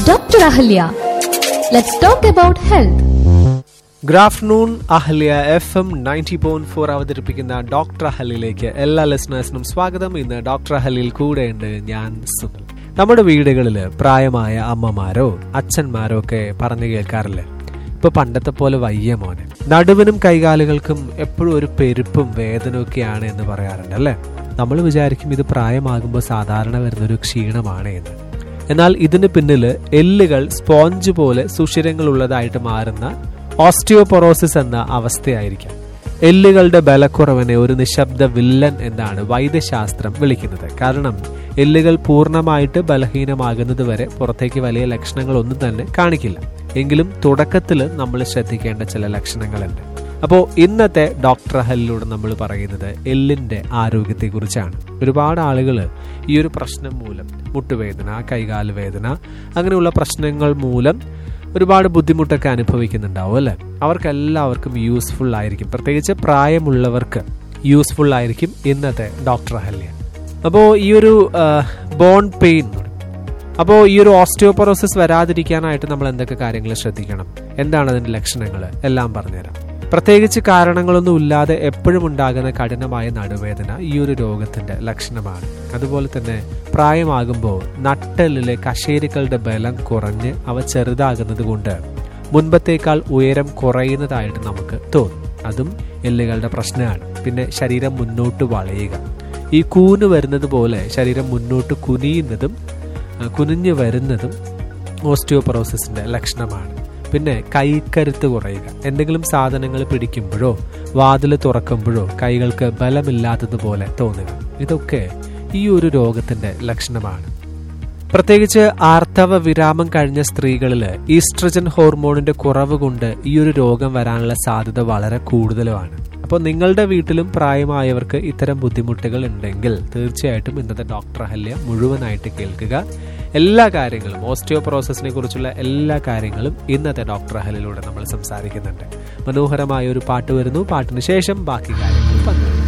Dr. Ahalya. Let's talk about health. Good afternoon Ahalya FM ninety point four ഫോർ അവതരിപ്പിക്കുന്ന doctor അഹലിലേക്ക് എല്ലാ ലിസണേഴ്സിനും സ്വാഗതം ഇന്ന് ഡോക്ടർ അഹലിൽ കൂടെയുണ്ട് ഞാൻ സുനിൽ നമ്മുടെ വീടുകളിൽ പ്രായമായ അമ്മമാരോ അച്ഛന്മാരോ ഒക്കെ പറഞ്ഞു കേൾക്കാറില്ലേ ഇപ്പൊ പണ്ടത്തെ പോലെ വയ്യ മോനെ നടുവിനും കൈകാലുകൾക്കും എപ്പോഴും ഒരു പെരുപ്പും വേദനയൊക്കെയാണ് എന്ന് പറയാറുണ്ട് അല്ലേ നമ്മൾ വിചാരിക്കും ഇത് പ്രായമാകുമ്പോൾ സാധാരണ വരുന്നൊരു ക്ഷീണമാണ് എന്ന് എന്നാൽ ഇതിന് പിന്നിൽ എല്ലുകൾ സ്പോഞ്ച് പോലെ സുഷിരങ്ങളുള്ളതായിട്ട് മാറുന്ന ഓസ്റ്റിയോപൊറോസിസ് എന്ന അവസ്ഥയായിരിക്കാം എല്ലുകളുടെ ബലക്കുറവിനെ ഒരു നിശബ്ദ വില്ലൻ എന്നാണ് വൈദ്യശാസ്ത്രം വിളിക്കുന്നത് കാരണം എല്ലുകൾ പൂർണ്ണമായിട്ട് ബലഹീനമാകുന്നത് വരെ പുറത്തേക്ക് വലിയ ലക്ഷണങ്ങളൊന്നും തന്നെ കാണിക്കില്ല എങ്കിലും തുടക്കത്തിൽ നമ്മൾ ശ്രദ്ധിക്കേണ്ട ചില ലക്ഷണങ്ങളുണ്ട് അപ്പോൾ ഇന്നത്തെ ഡോക്ടർ ഹലിലൂടെ നമ്മൾ പറയുന്നത് എല്ലിന്റെ ആരോഗ്യത്തെക്കുറിച്ചാണ് ഒരുപാട് ആളുകൾ ഈ ഒരു പ്രശ്നം മൂലം മുട്ടുവേദന കൈകാല് വേദന അങ്ങനെയുള്ള പ്രശ്നങ്ങൾ മൂലം ഒരുപാട് ബുദ്ധിമുട്ടൊക്കെ അനുഭവിക്കുന്നുണ്ടാവും അല്ലേ അവർക്കെല്ലാവർക്കും യൂസ്ഫുൾ ആയിരിക്കും പ്രത്യേകിച്ച് പ്രായമുള്ളവർക്ക് യൂസ്ഫുൾ ആയിരിക്കും ഇന്നത്തെ ഡോക്ടർ ഹല്യ അപ്പോൾ ഈ ഒരു ബോൺ പെയിൻ അപ്പോൾ ഈ ഒരു ഓസ്റ്റിയോപൊറോസിസ് വരാതിരിക്കാനായിട്ട് നമ്മൾ എന്തൊക്കെ കാര്യങ്ങൾ ശ്രദ്ധിക്കണം എന്താണ് അതിന്റെ ലക്ഷണങ്ങൾ എല്ലാം പറഞ്ഞുതരാം പ്രത്യേകിച്ച് കാരണങ്ങളൊന്നും ഇല്ലാതെ എപ്പോഴും ഉണ്ടാകുന്ന കഠിനമായ നടുവേദന ഈ ഒരു രോഗത്തിന്റെ ലക്ഷണമാണ് അതുപോലെ തന്നെ പ്രായമാകുമ്പോൾ നട്ടലിലെ കശേരുക്കളുടെ ബലം കുറഞ്ഞ് അവ ചെറുതാകുന്നത് കൊണ്ട് മുൻപത്തേക്കാൾ ഉയരം കുറയുന്നതായിട്ട് നമുക്ക് തോന്നും അതും എല്ലുകളുടെ പ്രശ്നമാണ് പിന്നെ ശരീരം മുന്നോട്ട് വളയുക ഈ കൂന് വരുന്നത് പോലെ ശരീരം മുന്നോട്ട് കുനിയുന്നതും കുനിഞ്ഞു വരുന്നതും ഓസ്റ്റിയോപൊറോസിസിന്റെ ലക്ഷണമാണ് പിന്നെ കൈക്കരുത്ത് കുറയുക എന്തെങ്കിലും സാധനങ്ങൾ പിടിക്കുമ്പോഴോ വാതിൽ തുറക്കുമ്പോഴോ കൈകൾക്ക് ബലമില്ലാത്തതുപോലെ തോന്നുക ഇതൊക്കെ ഈ ഒരു രോഗത്തിന്റെ ലക്ഷണമാണ് പ്രത്യേകിച്ച് ആർത്തവ വിരാമം കഴിഞ്ഞ സ്ത്രീകളിൽ ഈസ്ട്രജൻ ഹോർമോണിന്റെ കുറവ് കൊണ്ട് ഈ ഒരു രോഗം വരാനുള്ള സാധ്യത വളരെ കൂടുതലുമാണ് അപ്പോൾ നിങ്ങളുടെ വീട്ടിലും പ്രായമായവർക്ക് ഇത്തരം ബുദ്ധിമുട്ടുകൾ ഉണ്ടെങ്കിൽ തീർച്ചയായിട്ടും ഇന്നത്തെ ഡോക്ടർ ഹല്യ മുഴുവനായിട്ട് കേൾക്കുക എല്ലാ കാര്യങ്ങളും ഓസ്റ്റിയോപ്രോസസിനെ കുറിച്ചുള്ള എല്ലാ കാര്യങ്ങളും ഇന്നത്തെ ഡോക്ടർ ഹലിലൂടെ നമ്മൾ സംസാരിക്കുന്നുണ്ട് മനോഹരമായ ഒരു പാട്ട് വരുന്നു പാട്ടിന് ശേഷം ബാക്കി കാര്യങ്ങൾ പങ്കുവയ്ക്കും